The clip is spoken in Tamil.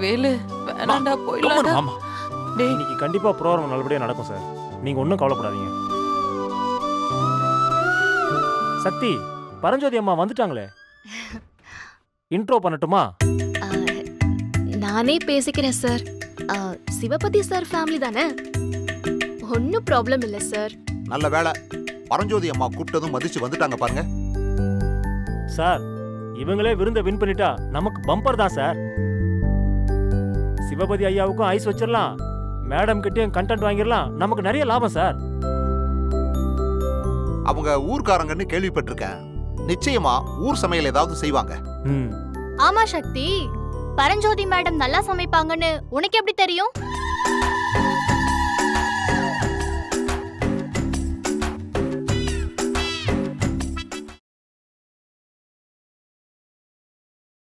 வேலு வேணாண்டா போயிடலாம்டா ஆமா டேய் இன்னைக்கு கண்டிப்பா ப்ரோக்ராம் நல்லபடியா நடக்கும் சார் நீங்க ஒன்றும் கவலைப்படாதீங்க சக்தி பரஞ்சோதி அம்மா வந்துட்டாங்களே இன்ட்ரோ பண்ணட்டுமா ஆ, நானே பேசிக்கிறேன் சார் ஆ, சிவபதி சார் ஃபேமிலி தானே ஒன்றும் ப்ராப்ளம் இல்லை சார் நல்ல வேளை பரஞ்சோதி அம்மா கூப்பிட்டதும் மதிச்சு வந்துட்டாங்க பாருங்க சார் இவங்களே விருந்தை வின் பண்ணிட்டா நமக்கு பம்பர் தான் சார் சிவபதி ஐயாவுக்கும் ஐஸ் வச்சிடலாம் மேடம் கிட்டயும் கண்டென்ட் வாங்கிடலாம் நமக்கு நிறைய லாபம் சார் அவங்க ஊர்க்காரங்கன்னு கேள்விப்பட்டிருக்கேன் நிச்சயமா ஊர் சமையல் ஏதாவது செய்வாங்க ம் ஆமா சக்தி பரஞ்சோதி மேடம் நல்லா சமைப்பாங்கன்னு உனக்கு எப்படி தெரியும்